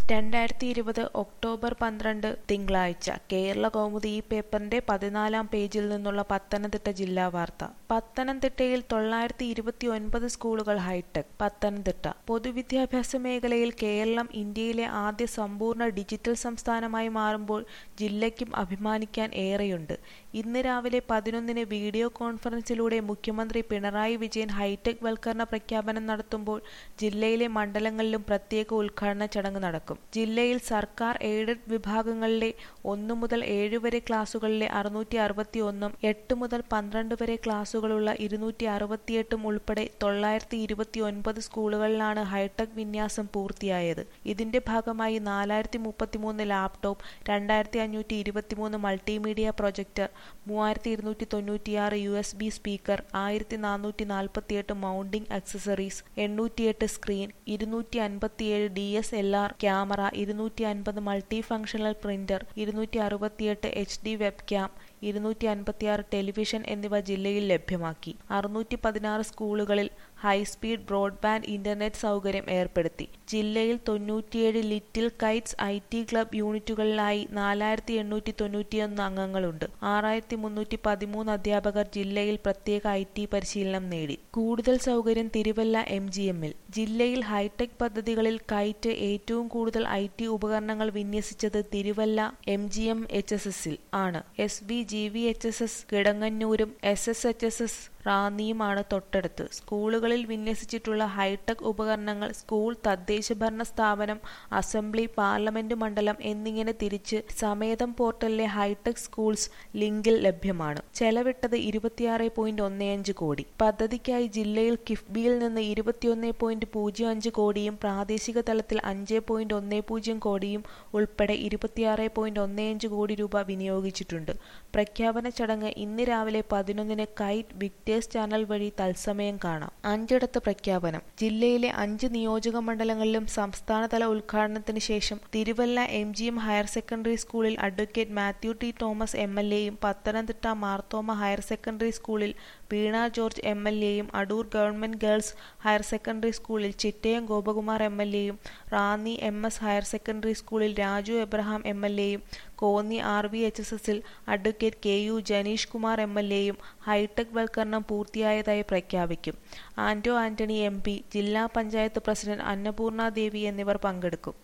രണ്ടായിരത്തി ഇരുപത് ഒക്ടോബർ പന്ത്രണ്ട് തിങ്കളാഴ്ച കേരള കൗമുദി ഈ പേപ്പറിന്റെ പതിനാലാം പേജിൽ നിന്നുള്ള പത്തനംതിട്ട ജില്ലാ വാർത്ത പത്തനംതിട്ടയിൽ തൊള്ളായിരത്തി ഇരുപത്തി ഒൻപത് സ്കൂളുകൾ ഹൈടെക് പത്തനംതിട്ട പൊതുവിദ്യാഭ്യാസ മേഖലയിൽ കേരളം ഇന്ത്യയിലെ ആദ്യ സമ്പൂർണ്ണ ഡിജിറ്റൽ സംസ്ഥാനമായി മാറുമ്പോൾ ജില്ലയ്ക്കും അഭിമാനിക്കാൻ ഏറെയുണ്ട് ഇന്ന് രാവിലെ പതിനൊന്നിന് വീഡിയോ കോൺഫറൻസിലൂടെ മുഖ്യമന്ത്രി പിണറായി വിജയൻ ഹൈടെക് വൽക്കരണ പ്രഖ്യാപനം നടത്തുമ്പോൾ ജില്ലയിലെ മണ്ഡലങ്ങളിലും പ്രത്യേക ഉദ്ഘാടന ചടങ്ങ് നടക്കും ജില്ലയിൽ സർക്കാർ എയ്ഡഡ് വിഭാഗങ്ങളിലെ ഒന്നു മുതൽ ഏഴ് വരെ ക്ലാസുകളിലെ അറുന്നൂറ്റി അറുപത്തി ഒന്നും എട്ട് മുതൽ പന്ത്രണ്ട് വരെ ക്ലാസുകളുള്ള ഇരുന്നൂറ്റി അറുപത്തിയെട്ടും ഉൾപ്പെടെ തൊള്ളായിരത്തി ഇരുപത്തി ഒൻപത് സ്കൂളുകളിലാണ് ഹൈടെക് വിന്യാസം പൂർത്തിയായത് ഇതിന്റെ ഭാഗമായി നാലായിരത്തി മുപ്പത്തിമൂന്ന് ലാപ്ടോപ്പ് രണ്ടായിരത്തി അഞ്ഞൂറ്റി ഇരുപത്തിമൂന്ന് മൾട്ടിമീഡിയ പ്രൊജക്ടർ മൂവായിരത്തി ഇരുന്നൂറ്റി തൊണ്ണൂറ്റിയാറ് യു എസ് ബി സ്പീക്കർ ആയിരത്തി നാനൂറ്റി നാൽപ്പത്തിയെട്ട് മൗണ്ടിംഗ് അക്സസറീസ് എണ്ണൂറ്റിയെട്ട് സ്ക്രീൻ ഇരുന്നൂറ്റി അൻപത്തിയേഴ് D S L R camera ഇരുന്നൂറ്റി അൻപത് മൾട്ടി ഫംഗ്ഷണൽ പ്രിന്റർ ഇരുന്നൂറ്റി അറുപത്തിയെട്ട് എച്ച് ഡി വെബ് ക്യാം ഇരുന്നൂറ്റി അൻപത്തിയാറ് ടെലിവിഷൻ എന്നിവ ജില്ലയിൽ ലഭ്യമാക്കി അറുന്നൂറ്റി പതിനാറ് സ്കൂളുകളിൽ ഹൈസ്പീഡ് ബ്രോഡ്ബാൻഡ് ഇന്റർനെറ്റ് സൗകര്യം ഏർപ്പെടുത്തി ജില്ലയിൽ തൊണ്ണൂറ്റിയേഴ് little kites I T club യൂണിറ്റുകളിലായി നാലായിരത്തി എണ്ണൂറ്റി തൊണ്ണൂറ്റിയൊന്ന് അംഗങ്ങളുണ്ട് ആറായിരത്തി മുന്നൂറ്റി പതിമൂന്ന് അധ്യാപകർ ജില്ലയിൽ പ്രത്യേക ഐ ടി പരിശീലനം നേടി കൂടുതൽ സൗകര്യം തിരുവല്ല എം ജി എമ്മിൽ ജില്ലയിൽ ഹൈടെക് പദ്ധതികളിൽ കൈറ്റ് ഏറ്റവും കൂടുതൽ ഐ ടി ഉപകരണങ്ങൾ വിന്യസിച്ചത് Thiruvalla M G M H S എസിൽ ആണ് S B G V H S S കിടങ്ങന്നൂരും S S H S S റാന്നിയുമാണ് തൊട്ടടുത്ത് സ്കൂളുകളിൽ വിന്യസിച്ചിട്ടുള്ള ഹൈടെക് ഉപകരണങ്ങൾ സ്കൂൾ തദ്ദേശ ഭരണ സ്ഥാപനം അസംബ്ലി പാർലമെന്റ് മണ്ഡലം എന്നിങ്ങനെ തിരിച്ച് സമേതം പോർട്ടലിലെ ഹൈടെക് സ്കൂൾസ് ലിങ്കിൽ ലഭ്യമാണ് ചെലവിട്ടത് ഇരുപത്തിയാറ് പോയിന്റ് ഒന്നേയഞ്ച് കോടി പദ്ധതിക്കായി ജില്ലയിൽ കിഫ്ബിയിൽ നിന്ന് ഇരുപത്തിയൊന്ന് പോയിന്റ് പൂജ്യം അഞ്ച് കോടിയും പ്രാദേശിക തലത്തിൽ അഞ്ച് പോയിന്റ് ഒന്ന് പൂജ്യം കോടിയും ഉൾപ്പെടെ ഇരുപത്തിയാറ് പോയിന്റ് ഒന്നേയഞ്ച് കോടി രൂപ വിനിയോഗിച്ചിട്ടുണ്ട് പ്രഖ്യാപന ചടങ്ങ് ഇന്ന് രാവിലെ പതിനൊന്നിന് കൈറ്റ് വിക്ടേഴ്സ് ചാനൽ വഴി തത്സമയം കാണാം അഞ്ചിടത്ത് പ്രഖ്യാപനം ജില്ലയിലെ അഞ്ച് നിയോജക മണ്ഡലങ്ങളിലും സംസ്ഥാനതല ഉദ്ഘാടനത്തിന് ശേഷം Thiruvalla M G M higher secondary സ്കൂളിൽ advocate Mathew T Thomas M L എയും പത്തനംതിട്ട മാർത്തോമ ഹയർ സെക്കൻഡറി സ്കൂളിൽ വീണ ജോർജ് എം എൽ എയും Adoor government girls higher secondary സ്കൂളിൽ ചിറ്റയം ഗോപകുമാർ എം എൽ എയും Ranni M S higher secondary സ്കൂളിൽ രാജു എബ്രഹാം എം എൽ എയും Konni R V H S എസിൽ advocate K U Janeesh Kumar M L എയും hi tech വൽക്കരണം പൂർത്തിയായതായി പ്രഖ്യാപിക്കും ആന്റോ ആന്റണി എം പി ജില്ലാ പഞ്ചായത്ത് പ്രസിഡന്റ് അന്നപൂർണ ദേവി എന്നിവർ പങ്കെടുക്കും